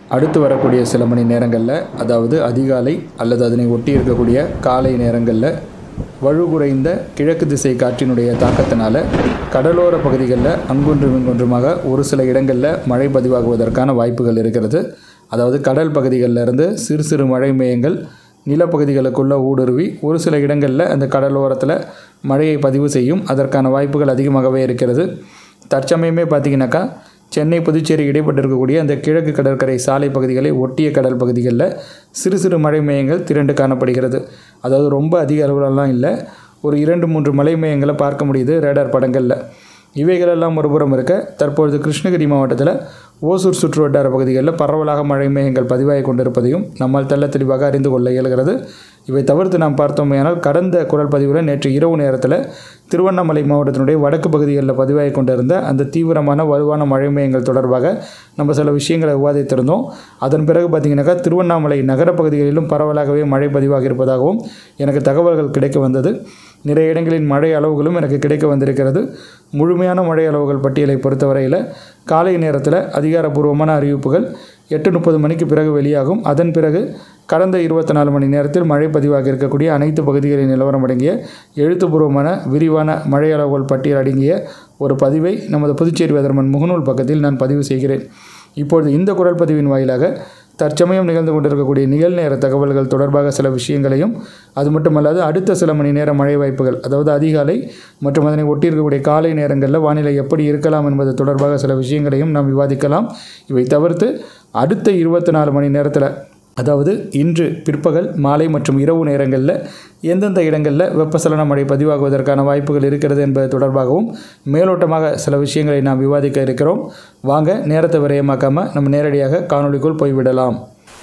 அடுத்து வரக்கூடிய சில மணி நேரங்களில் அதாவது அதிகாலை அல்லது அதனை ஒட்டி இருக்கக்கூடிய காலை நேரங்களில் வலுகுறைந்த கிழக்கு திசை காற்றினுடைய தாக்கத்தினால கடலோர பகுதிகளில் அங்கொன்றும் இங்கொன்றுமாக ஒரு சில இடங்களில் மழை பதிவாகுவதற்கான வாய்ப்புகள் இருக்கிறது அதாவது கடல் பகுதிகளில் இருந்து சிறு சிறு மழை மேயங்கள் நிலப்பகுதிகளுக்குள்ளே ஊடுருவி ஒரு சில இடங்களில் அந்த கடலோரத்தில் மழையை பதிவு செய்யும் அதற்கான வாய்ப்புகள் அதிகமாகவே இருக்கிறது தற்சமயமே பார்த்தீங்கன்னாக்கா சென்னை புதுச்சேரி இடைப்பட்டு இருக்கக்கூடிய அந்த கிழக்கு கடற்கரை சாலை பகுதிகளை ஒட்டிய கடல் பகுதிகளில் சிறு சிறு மழை மேயங்கள் திரண்டு காணப்படுகிறது அதாவது ரொம்ப அதிக அளவிலலாம் இல்லை ஒரு இரண்டு மூன்று மலை மேயங்களை பார்க்க முடியுது ரேடார் படங்களில் இவைகளெல்லாம் ஒருபுறம் இருக்க தற்பொழுது கிருஷ்ணகிரி மாவட்டத்தில் ஓசூர் சுற்று வட்டார பகுதிகளில் பரவலாக மழை மேகங்கள் பதிவாகி கொண்டிருப்பதையும் நம்மால் தெள்ள தெளிவாக அறிந்து கொள்ள இயலுகிறது இவை தவிர்த்து நாம் பார்த்தோமேயானால் கடந்த குரல் பதிவில் நேற்று இரவு நேரத்தில் திருவண்ணாமலை மாவட்டத்தினுடைய வடக்கு பகுதிகளில் பதிவாகி கொண்டிருந்த அந்த தீவிரமான வலுவான மழை மேகங்கள் தொடர்பாக நம்ம சில விஷயங்களை விவாதித்திருந்தோம் அதன் பிறகு பார்த்திங்கனாக்கா திருவண்ணாமலை நகர பகுதிகளிலும் பரவலாகவே மழை பதிவாகி இருப்பதாகவும் எனக்கு தகவல்கள் கிடைக்க வந்தது நிறைய இடங்களின் மழை அளவுகளும் எனக்கு கிடைக்க வந்திருக்கிறது முழுமையான மழை அளவுகள் பட்டியலை பொறுத்தவரையில் காலை நேரத்தில் அதிகாரப்பூர்வமான அறிவிப்புகள் எட்டு முப்பது மணிக்கு பிறகு வெளியாகும் அதன் பிறகு கடந்த இருபத்தி நாலு மணி நேரத்தில் மழை பதிவாக இருக்கக்கூடிய அனைத்து பகுதிகளின் நிலவரம் அடங்கிய எழுத்துப்பூர்வமான விரிவான மழை அளவுகள் பட்டியல் அடங்கிய ஒரு பதிவை நமது புதுச்சேரி வெதர்மன் முகநூல் பக்கத்தில் நான் பதிவு செய்கிறேன் இப்பொழுது இந்த குரல் பதிவின் வாயிலாக தற்சமயம் நிகழ்ந்து கொண்டிருக்கக்கூடிய நிகழ்நேர தகவல்கள் தொடர்பாக சில விஷயங்களையும் அது மட்டுமல்லாது அடுத்த சில மணி நேர மழை வாய்ப்புகள் அதாவது அதிகாலை மற்றும் அதனை ஒட்டியிருக்கக்கூடிய காலை நேரங்களில் வானிலை எப்படி இருக்கலாம் என்பது தொடர்பாக சில விஷயங்களையும் நாம் விவாதிக்கலாம் இவை தவிர்த்து அடுத்த இருபத்தி நாலு மணி நேரத்தில் அதாவது இன்று பிற்பகல் மாலை மற்றும் இரவு நேரங்களில் எந்தெந்த இடங்களில் வெப்பசலன மழை பதிவாகுவதற்கான வாய்ப்புகள் இருக்கிறது என்பது தொடர்பாகவும் மேலோட்டமாக சில விஷயங்களை நாம் விவாதிக்க இருக்கிறோம் வாங்க நேரத்தை விரயமாக்காமல் நம்ம நேரடியாக காணொளிக்குள் போய்விடலாம்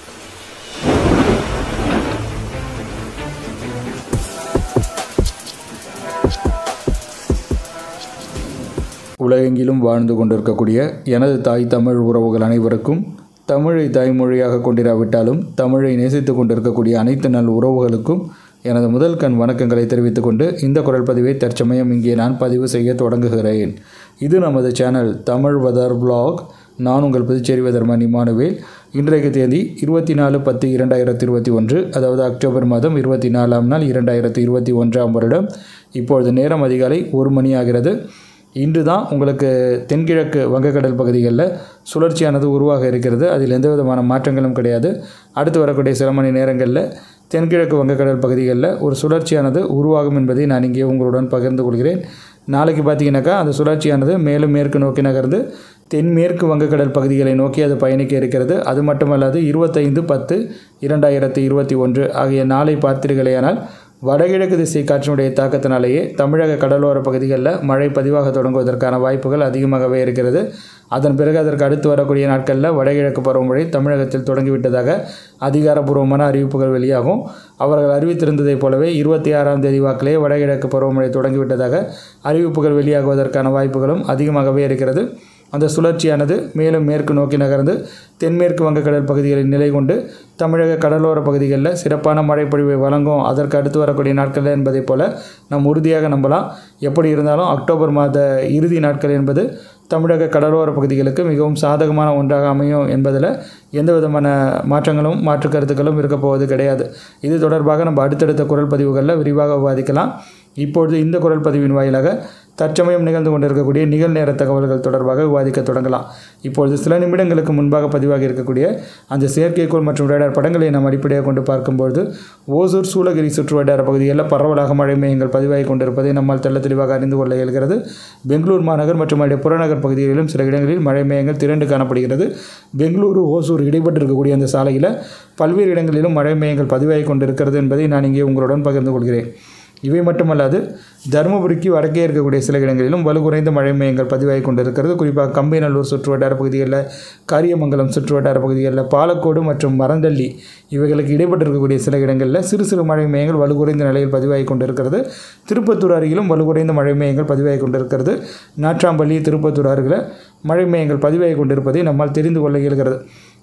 உலகெங்கிலும் வாழ்ந்து கொண்டிருக்கக்கூடிய எனது தாய் தமிழ் உறவுகள் அனைவருக்கும் தமிழை தாய்மொழியாக கொண்டிராவிட்டாலும் தமிழை நேசித்து கொண்டிருக்கக்கூடிய அனைத்து நல் உறவுகளுக்கும் எனது முதல் கண் வணக்கங்களை தெரிவித்துக் கொண்டு இந்த குரல் பதிவை தற்சமயம் இங்கே நான் பதிவு செய்ய தொடங்குகிறேன் இது நமது சேனல் தமிழ் வதர் பிளாக் நான் உங்கள் புதுச்சேரி வெதர்மன் இமானுவேல் இன்றைக்கு தேதி இருபத்தி நாலு பத்து இரண்டாயிரத்தி இருபத்தி ஒன்று அதாவது அக்டோபர் மாதம் இருபத்தி நாலாம் நாள் இரண்டாயிரத்தி இருபத்தி ஒன்றாம் வருடம் இப்பொழுது நேரம் அதிகாலை ஒரு மணி ஆகிறது இன்று தான் உங்களுக்கு தென்கிழக்கு வங்கக்கடல் பகுதிகளில் சுழற்சியானது உருவாக இருக்கிறது அதில் எந்த விதமான மாற்றங்களும் கிடையாது அடுத்து வரக்கூடிய சில மணி நேரங்களில் தென்கிழக்கு வங்கக்கடல் பகுதிகளில் ஒரு சுழற்சியானது உருவாகும் என்பதை நான் இங்கே உங்களுடன் பகிர்ந்து கொள்கிறேன் நாளைக்கு பார்த்தீங்கன்னாக்கா அந்த சுழற்சியானது மேலும் மேற்கு நோக்கி நகர்ந்து தென்மேற்கு வங்கக்கடல் பகுதிகளை நோக்கி அது பயணிக்க இருக்கிறது அது மட்டுமல்லாது இருபத்தைந்து பத்து இரண்டாயிரத்தி இருபத்தி ஒன்று ஆகிய நாளை பார்த்தீர்களேயானால் வடகிழக்கு திசை காற்றினுடைய தாக்கத்தினாலேயே தமிழக கடலோர பகுதிகளில் மழை பதிவாக தொடங்குவதற்கான வாய்ப்புகள் அதிகமாகவே இருக்கிறது அதன் பிறகு அதற்கு அடுத்து வரக்கூடிய நாட்களில் வடகிழக்கு பருவமழை தமிழகத்தில் தொடங்கிவிட்டதாக அதிகாரப்பூர்வமான அறிவிப்புகள் வெளியாகும் அவர்கள் அறிவித்திருந்ததைப் போலவே இருபத்தி ஆறாம் தேதி வாக்கிலே வடகிழக்கு பருவமழை தொடங்கிவிட்டதாக அறிவிப்புகள் வெளியாகுவதற்கான வாய்ப்புகளும் அதிகமாகவே இருக்கிறது அந்த சுழற்சியானது மேலும் மேற்கு நோக்கி நகர்ந்து தென்மேற்கு வங்கக்கடல் பகுதிகளில் நிலை கொண்டு தமிழக கடலோர பகுதிகளில் சிறப்பான மழைப்பொழிவை வழங்கும் அதற்கு அடுத்து வரக்கூடிய நாட்கள் என்பதைப் போல நாம் உறுதியாக நம்பலாம் எப்படி இருந்தாலும் அக்டோபர் மாத இறுதி நாட்கள் என்பது தமிழக கடலோர பகுதிகளுக்கு மிகவும் சாதகமான ஒன்றாக அமையும் என்பதில் எந்த விதமான மாற்றங்களும் மாற்று கருத்துக்களும் இருக்க போவது கிடையாது இது தொடர்பாக நம்ம அடுத்தடுத்த குரல் பதிவுகளில் விரிவாக விவாதிக்கலாம் இப்பொழுது இந்த குரல் பதிவின் வாயிலாக தற்சமயம் நிகழ்ந்து கொண்டிருக்கக்கூடிய நிகழ்நேர தகவல்கள் தொடர்பாக விவாதிக்க தொடங்கலாம் இப்பொழுது சில நிமிடங்களுக்கு முன்பாக பதிவாகி இருக்கக்கூடிய அந்த செயற்கைக்கோள் மற்றும் ரேடார் படங்களை நாம் அடிப்படையாக கொண்டு பார்க்கும்பொழுது ஓசூர் சூளகிரி சுற்று வட்டார பகுதிகளில் பரவலாக மழை மேயங்கள் பதிவாகி கொண்டிருப்பதை நம்மால் தெள்ள தெளிவாக அறிந்து கொள்ள இயல்கிறது பெங்களூர் மாநகர் மற்றும் அதனுடைய புறநகர் பகுதிகளிலும் சில இடங்களில் மழை மேயங்கள் திரண்டு காணப்படுகிறது பெங்களூரு ஓசூர் இடைப்பட்டு இருக்கக்கூடிய அந்த சாலையில் பல்வேறு இடங்களிலும் மழை மேயங்கள் பதிவாகி கொண்டிருக்கிறது என்பதை நான் இங்கே உங்களுடன் பகிர்ந்து கொள்கிறேன் இவை மட்டுமல்லாது தருமபுரிக்கு வடக்கே இருக்கக்கூடிய சில இடங்களிலும் வலுகுறைந்த மழை மேயங்கள் பதிவாகி கொண்டிருக்கிறது குறிப்பாக கம்பைநல்லூர் சுற்று வட்டார பகுதிகளில் காரியமங்கலம் சுற்று வட்டார பகுதிகளில் பாலக்கோடு மற்றும் மரந்தள்ளி இவைகளுக்கு இடைப்பட்டு இருக்கக்கூடிய சில இடங்களில் சிறு சிறு மழை மேயங்கள் வலுகுறைந்த நிலையில் பதிவாகி கொண்டிருக்கிறது திருப்பத்தூர் அருகிலும் வலுகுறைந்த மழை மேயங்கள் பதிவாகி கொண்டிருக்கிறது நாற்றாம்பள்ளி திருப்பத்தூர் அருகில் மழை மேயங்கள் பதிவாகி கொண்டிருப்பதை நம்மால் தெரிந்து கொள்ள இயல்கிறது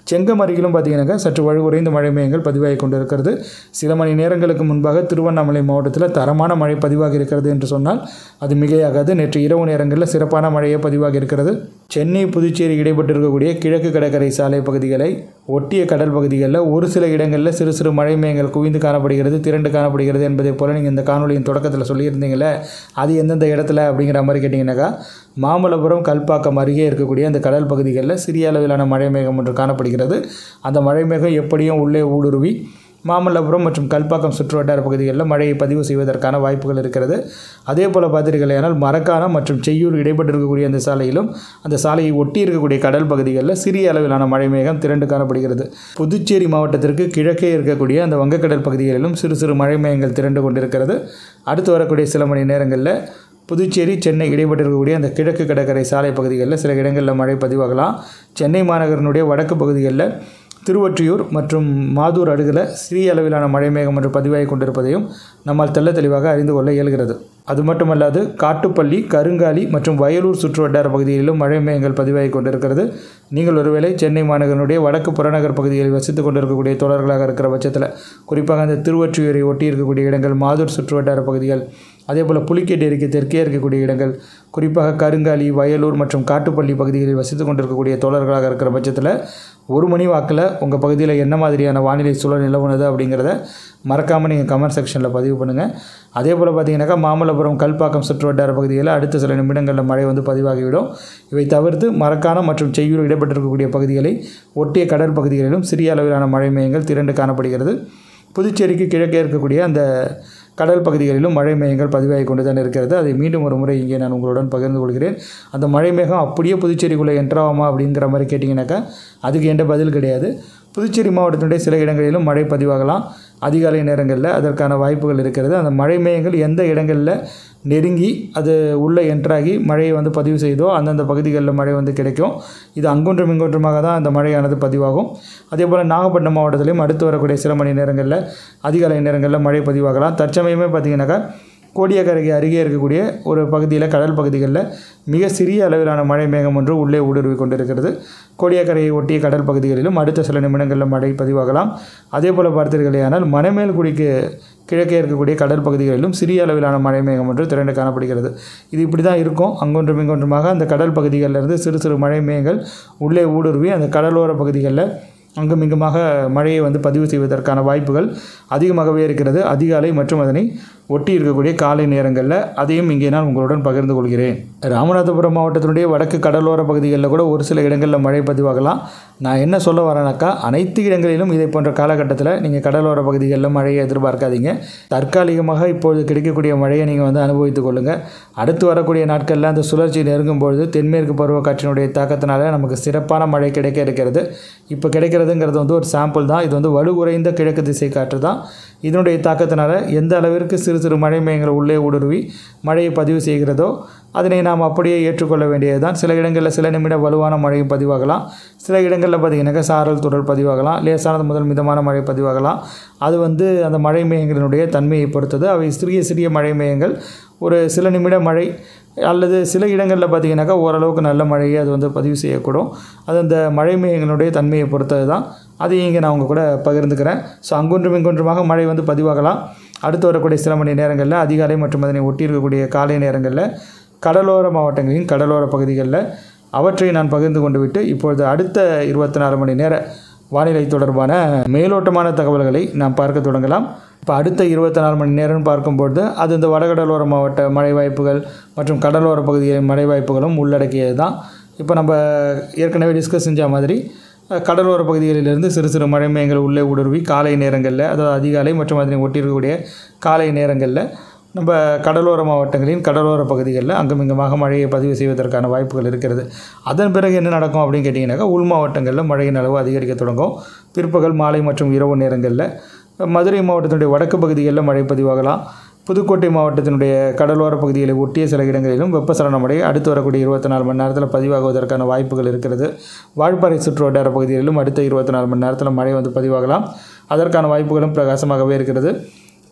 செங்கம் அருகிலும் பார்த்தீங்கன்னாக்கா சற்று வலுகுறைந்த மழை மேகங்கள் பதிவாகி கொண்டிருக்கிறது சில மணி நேரங்களுக்கு முன்பாக திருவண்ணாமலை மாவட்டத்தில் தரமான மழை பதிவாகி இருக்கிறது என்று சொன்னால் அது மிகையாகாது நேற்று இரவு நேரங்களில் சிறப்பான மழையே பதிவாகி இருக்கிறது சென்னை புதுச்சேரி இடைப்பட்டிருக்கக்கூடிய கிழக்கு கடற்கரை சாலை பகுதிகளை ஒட்டிய கடல் பகுதிகளில் ஒரு சில இடங்களில் சிறு சிறு மழை மேகங்கள் குவிந்து காணப்படுகிறது திரண்டு காணப்படுகிறது என்பதை போல் நீங்கள் இந்த காணொலியின் தொடக்கத்தில் சொல்லியிருந்தீங்களே அது எந்தெந்த இடத்துல அப்படிங்கிற மாதிரி கேட்டிங்கனாக்கா மாமல்லபுரம் கல்பாக்கம் அருகே இருக்கக்கூடிய அந்த கடல் பகுதிகளில் சிறிய அளவிலான மழை மேகம் ஒன்று காணப்படுகிறது அந்த மழை மேகம் எப்படியும் உள்ளே ஊடுருவி மாமல்லபுரம் மற்றும் கல்பாக்கம் சுற்றுவட்டார பகுதிகளில் மழையை பதிவு செய்வதற்கான வாய்ப்புகள் இருக்கிறது அதே போல் பார்த்தீர்களேனால் மரக்காணம் மற்றும் செய்யூர் இடைப்பட்டு இருக்கக்கூடிய அந்த சாலையிலும் அந்த சாலையை ஒட்டி இருக்கக்கூடிய கடல் பகுதிகளில் சிறிய அளவிலான மழை மேகம் திரண்டு காணப்படுகிறது புதுச்சேரி மாவட்டத்திற்கு கிழக்கே இருக்கக்கூடிய அந்த வங்கக்கடல் பகுதிகளிலும் சிறு சிறு மழை மேகங்கள் திரண்டு கொண்டிருக்கிறது அடுத்து வரக்கூடிய சில மணி நேரங்களில் புதுச்சேரி சென்னை இடைப்பட்டிருக்கக்கூடிய அந்த கிழக்கு கடற்கரை சாலை பகுதிகளில் சில இடங்களில் மழை பதிவாகலாம் சென்னை மாநகரனுடைய வடக்கு பகுதிகளில் திருவொற்றியூர் மற்றும் மாதூர் அடுகில் சிறிய அளவிலான மழை மேகம் ஒன்று பதிவாகி கொண்டிருப்பதையும் நம்மால் தெள்ள தெளிவாக அறிந்து கொள்ள இயல்கிறது அது மட்டுமல்லாது காட்டுப்பள்ளி கருங்காலி மற்றும் வயலூர் சுற்றுவட்டார பகுதிகளிலும் மழை மேகங்கள் பதிவாகி கொண்டிருக்கிறது நீங்கள் ஒருவேளை சென்னை மாநகரனுடைய வடக்கு புறநகர் பகுதிகளில் வசித்துக் கொண்டிருக்கக்கூடிய தோழர்களாக இருக்கிற பட்சத்தில் குறிப்பாக அந்த திருவொற்றியூரை ஒட்டி இருக்கக்கூடிய இடங்கள் மாதூர் சுற்றுவட்டார பகுதிகள் அதே போல் புலிக்கேட்டு ஏரிக்கு தெற்கே இருக்கக்கூடிய இடங்கள் குறிப்பாக கருங்காலி வயலூர் மற்றும் காட்டுப்பள்ளி பகுதிகளில் வசித்து கொண்டிருக்கக்கூடிய தோழர்களாக இருக்கிற பட்சத்தில் ஒரு மணி வாக்கில் உங்கள் பகுதியில் என்ன மாதிரியான வானிலை சூழல் நிலவுனது அப்படிங்கிறத மறக்காமல் நீங்கள் கமெண்ட் செக்ஷனில் பதிவு பண்ணுங்கள் அதே போல் பார்த்தீங்கன்னாக்கா மாமல்லபுரம் கல்பாக்கம் சுற்றுவட்டார பகுதிகளில் அடுத்த சில நிமிடங்களில் மழை வந்து பதிவாகிவிடும் இவை தவிர்த்து மரக்காணம் மற்றும் செய்யூர் இடைப்பட்டிருக்கக்கூடிய பகுதிகளை ஒட்டிய கடல் பகுதிகளிலும் சிறிய அளவிலான மழை மேகங்கள் திரண்டு காணப்படுகிறது புதுச்சேரிக்கு கிழக்கே இருக்கக்கூடிய அந்த கடல் பகுதிகளிலும் மழை மேகங்கள் பதிவாகி கொண்டு தான் இருக்கிறது அதை மீண்டும் ஒரு முறை இங்கே நான் உங்களுடன் பகிர்ந்து கொள்கிறேன் அந்த மழை மேகம் அப்படியே புதுச்சேரிக்குள்ளே என்ட்ராகுமா அப்படிங்கிற மாதிரி கேட்டிங்கனாக்கா அதுக்கு எந்த பதில் கிடையாது புதுச்சேரி மாவட்டத்தினுடைய சில இடங்களிலும் மழை பதிவாகலாம் அதிகாலை நேரங்களில் அதற்கான வாய்ப்புகள் இருக்கிறது அந்த மழை மேகங்கள் எந்த இடங்களில் நெருங்கி அது உள்ளே என்ட்ராகி மழையை வந்து பதிவு செய்தோ அந்தந்த பகுதிகளில் மழை வந்து கிடைக்கும் இது அங்கொன்றும் இங்கொன்றுமாக தான் அந்த மழையானது பதிவாகும் அதே போல் நாகப்பட்டினம் மாவட்டத்திலையும் அடுத்து வரக்கூடிய சில மணி நேரங்களில் அதிகாலை நேரங்களில் மழை பதிவாகலாம் தற்சமயமே பார்த்தீங்கன்னாக்கா கோடியக்கரைக்கு அருகே இருக்கக்கூடிய ஒரு பகுதியில் கடல் பகுதிகளில் மிக சிறிய அளவிலான மழை மேகம் ஒன்று உள்ளே ஊடுருவி கொண்டிருக்கிறது கோடியக்கரையை ஒட்டிய கடல் பகுதிகளிலும் அடுத்த சில நிமிடங்களில் மழை பதிவாகலாம் அதே போல் பார்த்தீர்களேயானால் மணமேல்குடிக்கு கிழக்கே இருக்கக்கூடிய கடல் பகுதிகளிலும் சிறிய அளவிலான மழை மேகம் ஒன்று திரண்டு காணப்படுகிறது இது இப்படி தான் இருக்கும் அங்கொன்றும் இங்கொன்றுமாக அந்த கடல் பகுதிகளிலிருந்து சிறு சிறு மழை மேகங்கள் உள்ளே ஊடுருவி அந்த கடலோர பகுதிகளில் அங்கும் இங்குமாக மழையை வந்து பதிவு செய்வதற்கான வாய்ப்புகள் அதிகமாகவே இருக்கிறது அதிகாலை மற்றும் அதனை ஒட்டி இருக்கக்கூடிய காலை நேரங்களில் அதையும் இங்கே நான் உங்களுடன் பகிர்ந்து கொள்கிறேன் ராமநாதபுரம் மாவட்டத்தினுடைய வடக்கு கடலோர பகுதிகளில் கூட ஒரு சில இடங்களில் மழை பதிவாகலாம் நான் என்ன சொல்ல வரேனாக்கா அனைத்து இடங்களிலும் இதை போன்ற காலகட்டத்தில் நீங்கள் கடலோர பகுதிகளில் மழையை எதிர்பார்க்காதீங்க தற்காலிகமாக இப்பொழுது கிடைக்கக்கூடிய மழையை நீங்கள் வந்து அனுபவித்துக் கொள்ளுங்கள் அடுத்து வரக்கூடிய நாட்களில் அந்த சுழற்சி நெருங்கும் பொழுது தென்மேற்கு பருவக்காற்றினுடைய தாக்கத்தினால நமக்கு சிறப்பான மழை கிடைக்க இருக்கிறது இப்போ கிடைக்கிறதுங்கிறது வந்து ஒரு சாம்பிள் தான் இது வந்து வலுகுறைந்த கிழக்கு திசை காற்று தான் இதனுடைய தாக்கத்தினால எந்த அளவிற்கு சிறு சிறு மழை மேகங்கள் உள்ளே ஊடுருவி மழையை பதிவு செய்கிறதோ அதனை நாம் அப்படியே ஏற்றுக்கொள்ள வேண்டியது தான் சில இடங்களில் சில நிமிட வலுவான மழையும் பதிவாகலாம் சில இடங்களில் பார்த்திங்கனாக்கா சாரல் துறல் பதிவாகலாம் லேசானது முதல் மிதமான மழை பதிவாகலாம் அது வந்து அந்த மழை மேகங்களினுடைய தன்மையை பொறுத்தது அவை சிறிய சிறிய மழை மேகங்கள் ஒரு சில நிமிட மழை அல்லது சில இடங்களில் பார்த்திங்கனாக்கா ஓரளவுக்கு நல்ல மழையை அது வந்து பதிவு செய்யக்கூடும் அது அந்த மழை மேகங்களுடைய தன்மையை பொறுத்தது தான் அதையும் இங்கே நான் உங்கள் கூட பகிர்ந்துக்கிறேன் ஸோ அங்கொன்றும் இங்கொன்றுமாக மழை வந்து பதிவாகலாம் அடுத்து வரக்கூடிய சில மணி நேரங்களில் அதிகாலை மற்றும் அதனை ஒட்டி இருக்கக்கூடிய காலை நேரங்களில் கடலோர மாவட்டங்களின் கடலோர பகுதிகளில் அவற்றை நான் பகிர்ந்து கொண்டு விட்டு இப்பொழுது அடுத்த இருபத்தி நாலு மணி நேர வானிலை தொடர்பான மேலோட்டமான தகவல்களை நாம் பார்க்க தொடங்கலாம் இப்போ அடுத்த இருபத்தி நாலு மணி நேரம்னு பார்க்கும்பொழுது அது இந்த வடகடலோர மாவட்ட மழை வாய்ப்புகள் மற்றும் கடலோர பகுதிகளின் மழை வாய்ப்புகளும் உள்ளடக்கியது தான் இப்போ நம்ம ஏற்கனவே டிஸ்கஸ் செஞ்ச மாதிரி அஹ், கடலோர பகுதிகளிலிருந்து சிறு சிறு மழை மேகங்கள் உள்ளே ஊடுருவி காலை நேரங்களில் அதாவது அதிகாலை மற்றும் அதனை ஒட்டியிருக்கக்கூடிய காலை நேரங்களில் நம்ம கடலோர மாவட்டங்களின் கடலோர பகுதிகளில் அங்குமிங்குமாக மழையை பதிவு செய்வதற்கான வாய்ப்புகள் இருக்கிறது அதன் பிறகு என்ன நடக்கும் அப்படின்னு கேட்டிங்கனாக்கா உள் மாவட்டங்களில் மழையின் அளவு அதிகரிக்க தொடங்கும் பிற்பகல் மாலை மற்றும் இரவு நேரங்களில் மதுரை மாவட்டத்தினுடைய வடக்கு பகுதிகளில் மழை பதிவாகலாம் புதுக்கோட்டை மாவட்டத்தினுடைய கடலோர பகுதிகளை ஒட்டிய சில இடங்களிலும் வெப்பசலன மழை அடுத்து வரக்கூடிய இருபத்தி நாலு மணி நேரத்தில் பதிவாகுவதற்கான வாய்ப்புகள் இருக்கிறது வால்பாறை சுற்று வட்டார பகுதிகளிலும் அடுத்த இருபத்தி நாலு மணி நேரத்தில் மழை வந்து பதிவாகலாம் அதற்கான வாய்ப்புகளும் பிரகாசமாகவே இருக்கிறது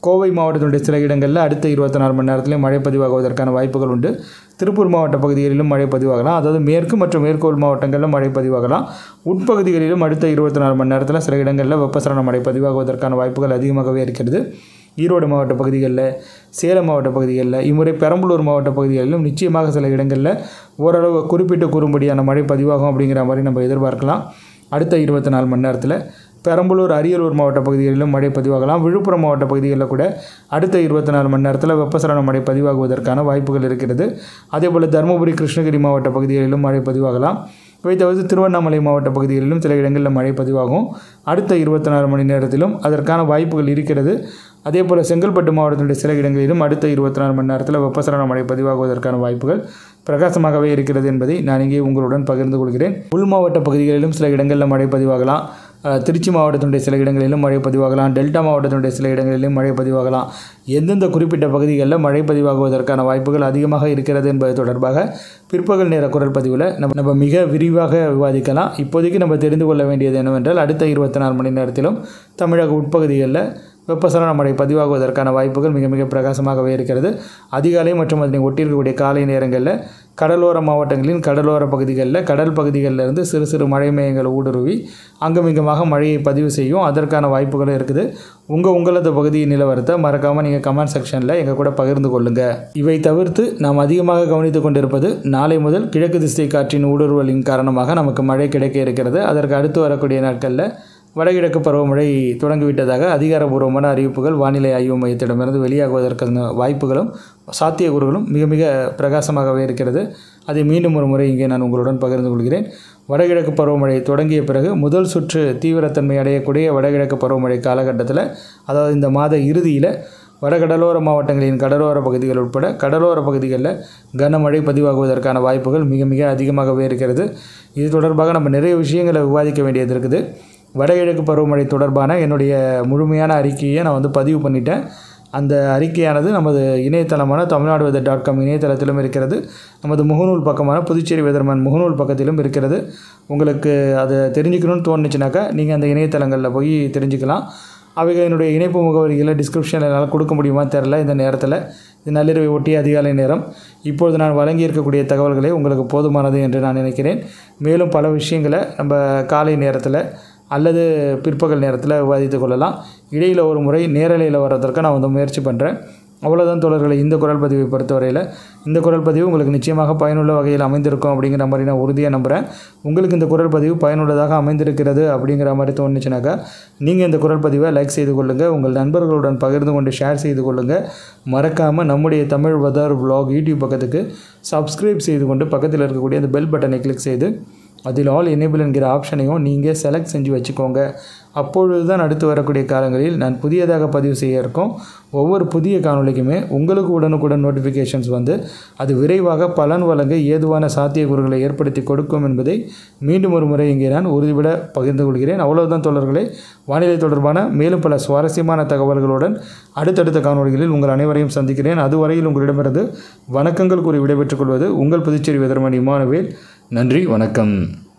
கோவை மாவட்டத்தினுடைய சில இடங்களில் அடுத்த இருபத்தி நாலு மணி நேரத்திலே மழை பதிவாகுவதற்கான வாய்ப்புகள் உண்டு திருப்பூர் மாவட்ட பகுதிகளிலும் மழை பதிவாகலாம் அதாவது மேற்கு மற்றும் மேற்கோள் மாவட்டங்களில் மழை பதிவாகலாம் உட்பகுதிகளிலும் அடுத்த இருபத்தி நாலு மணி நேரத்தில் சில இடங்களில் வெப்பசலன மழை பதிவாகுவதற்கான வாய்ப்புகள் அதிகமாகவே இருக்கிறது ஈரோடு மாவட்ட பகுதிகளில் சேலம் மாவட்ட பகுதிகளில் இம்முறை பெரம்பலூர் மாவட்ட பகுதிகளிலும் நிச்சயமாக சில இடங்களில் ஓரளவு குறிப்பிட்டு கூறும்படியான மழை பதிவாகும் அப்படிங்கிற மாதிரி நம்ம எதிர்பார்க்கலாம் அடுத்த இருபத்தி நாலு மணி நேரத்தில் பெரம்பலூர் அரியலூர் மாவட்ட பகுதிகளிலும் மழை பதிவாகலாம் விழுப்புரம் மாவட்ட பகுதிகளில் கூட அடுத்த இருபத்தி நாலு மணி நேரத்தில் வெப்பசலன மழை பதிவாகுவதற்கான வாய்ப்புகள் இருக்கிறது அதேபோல் தருமபுரி கிருஷ்ணகிரி மாவட்ட பகுதிகளிலும் மழை பதிவாகலாம் இவை தவிர்த்து திருவண்ணாமலை மாவட்ட பகுதிகளிலும் சில இடங்களில் மழை பதிவாகும் அடுத்த இருபத்தி நாலு மணி நேரத்திலும் அதற்கான வாய்ப்புகள் இருக்கிறது அதே போல் செங்கல்பட்டு மாவட்டத்தினுடைய சில இடங்களிலும் அடுத்த இருபத்தி நாலு மணி நேரத்தில் வெப்பசலன மழை பதிவாகுவதற்கான வாய்ப்புகள் பிரகாசமாகவே இருக்கிறது என்பதை நான் இங்கே உங்களுடன் பகிர்ந்து கொள்கிறேன் உள் மாவட்ட பகுதிகளிலும் சில இடங்களில் மழை பதிவாகலாம் அஹ், திருச்சி மாவட்டத்தினுடைய சில இடங்களிலும் மழை பதிவாகலாம் டெல்டா மாவட்டத்தினுடைய சில இடங்களிலும் மழை பதிவாகலாம் எந்தெந்த குறிப்பிட்ட பகுதிகளில் மழை பதிவாகுவதற்கான வாய்ப்புகள் அதிகமாக இருக்கிறது என்பது தொடர்பாக பிற்பகல் நேர குரல் பதிவில் நம்ம நம்ம மிக விரிவாக விவாதிக்கலாம் இப்போதைக்கு நம்ம தெரிந்து கொள்ள வேண்டியது என்னவென்றால் அடுத்த இருபத்தி நாலு மணி நேரத்திலும் தமிழக உட்பகுதிகளில் வெப்பசலன மழை பதிவாகுவதற்கான வாய்ப்புகள் மிக மிக பிரகாசமாகவே இருக்கிறது அதிகாலை மற்றும் அதனை ஒட்டியிருக்கக்கூடிய காலை நேரங்களில் கடலோர மாவட்டங்களின் கடலோர பகுதிகளில் கடல் பகுதிகளில் இருந்து சிறு சிறு மழை மேகங்கள் ஊடுருவி அங்குமிங்குமாக மழையை பதிவு செய்யும் அதற்கான வாய்ப்புகளும் இருக்குது உங்கள் உங்களது பகுதியின் நிலவரத்தை மறக்காமல் நீங்கள் கமெண்ட் செக்ஷனில் எங்கள் கூட பகிர்ந்து கொள்ளுங்கள் இவை தவிர்த்து நாம் அதிகமாக கவனித்து கொண்டிருப்பது நாளை முதல் கிழக்கு திசை காற்றின் ஊடுருவலின் காரணமாக நமக்கு மழை கிடைக்க இருக்கிறது அதற்கு அடுத்து வரக்கூடிய நாட்களில் வடகிழக்கு பருவமழை தொடங்கிவிட்டதாக அதிகாரப்பூர்வமான அறிவிப்புகள் வானிலை ஆய்வு மையத்திடமிருந்து வெளியாகுவதற்கான வாய்ப்புகளும் சாத்தியக்கூறுகளும் மிக மிக பிரகாசமாகவே இருக்கிறது அதை மீண்டும் ஒரு முறை இங்கே நான் உங்களுடன் பகிர்ந்து கொள்கிறேன் வடகிழக்கு பருவமழை தொடங்கிய பிறகு முதல் சுற்று தீவிரத்தன்மை அடையக்கூடிய வடகிழக்கு பருவமழை காலகட்டத்தில் அதாவது இந்த மாத இறுதியில் வடகடலோர மாவட்டங்களின் கடலோர பகுதிகள் உட்பட கடலோர பகுதிகளில் கனமழை பதிவாகுவதற்கான வாய்ப்புகள் மிக மிக அதிகமாகவே இருக்கிறது இது தொடர்பாக நம்ம நிறைய விஷயங்களை விவாதிக்க வேண்டியது இருக்குது வடகிழக்கு பருவமழை தொடர்பான என்னுடைய முழுமையான அறிக்கையை நான் வந்து பதிவு பண்ணிட்டேன் அந்த அறிக்கையானது நமது இணையதளமான தமிழ்நாடு வெதர் டாட் காம் இணையதளத்திலும் இருக்கிறது நமது முகநூல் பக்கமான புதுச்சேரி வெதர்மேன் முகநூல் பக்கத்திலும் இருக்கிறது உங்களுக்கு அதை தெரிஞ்சுக்கணும்னு தோணுச்சுனாக்கா நீங்கள் அந்த இணையதளங்களில் போய் தெரிஞ்சுக்கலாம் அவைகள் என்னுடைய இணைப்பு முகவரிகளை டிஸ்கிரிப்ஷனில் என்னால் கொடுக்க முடியுமா தெரில இந்த நேரத்தில் இது நள்ளிரவை ஒட்டிய அதிகாலை நேரம் இப்பொழுது நான் வழங்கி இருக்கக்கூடிய தகவல்களே உங்களுக்கு போதுமானது என்று நான் நினைக்கிறேன் மேலும் பல விஷயங்களை நம்ம காலை நேரத்தில் அல்லது பிற்பகல் நேரத்தில் விவாதித்து கொள்ளலாம் இடையில் ஒரு முறை நேரலையில் வர்றதற்கு நான் வந்து முயற்சி பண்ணுறேன் அவ்வளோதான் தோழர்களை இந்த குரல் பதிவை பொறுத்தவரையில் இந்த குரல் பதிவு உங்களுக்கு நிச்சயமாக பயனுள்ள வகையில் அமைந்திருக்கும் அப்படிங்கிற மாதிரி நான் உறுதியாக நம்புகிறேன் உங்களுக்கு இந்த குரல் பதிவு பயனுள்ளதாக அமைந்திருக்கிறது அப்படிங்கிற மாதிரி தோணுச்சுனாக்கா நீங்கள் இந்த குரல் பதிவை லைக் செய்து கொள்ளுங்கள் உங்கள் நண்பர்களுடன் பகிர்ந்து கொண்டு ஷேர் செய்து கொள்ளுங்கள் மறக்காமல் நம்முடைய தமிழ் வதார் vlog யூடியூப் பக்கத்துக்கு சப்ஸ்கிரைப் செய்து கொண்டு பக்கத்தில் இருக்கக்கூடிய அந்த பெல் பட்டனை கிளிக் செய்து அதில் ஆல் எனேபிள் என்கிற ஆப்ஷனையும் நீங்கள் செலக்ட் செஞ்சு வச்சுக்கோங்க அப்பொழுது தான் அடுத்து வரக்கூடிய காலங்களில் நான் புதியதாக பதிவு செய்ய இருக்கோம் ஒவ்வொரு புதிய காணொளிக்குமே உங்களுக்கு உடனுக்குடன் நோட்டிஃபிகேஷன்ஸ் வந்து அது விரைவாக பலன் வழங்க ஏதுவான சாத்தியக்கூறுகளை ஏற்படுத்தி கொடுக்கும் என்பதை மீண்டும் ஒரு முறை இங்கே நான் உறுதிபட பகிர்ந்து கொள்கிறேன் அவ்வளவுதான் தோழர்களே வானிலை தொடர்பான மேலும் பல சுவாரஸ்யமான தகவல்களுடன் அடுத்தடுத்த காணொளிகளில் உங்கள் அனைவரையும் சந்திக்கிறேன் அதுவரையில் உங்களிடமிருந்து வணக்கங்கள் கூறி விடைபெற்றுக் கொள்வது உங்கள் புதுச்சேரி வெதர்மணி இமானுவேல் நன்றி வணக்கம்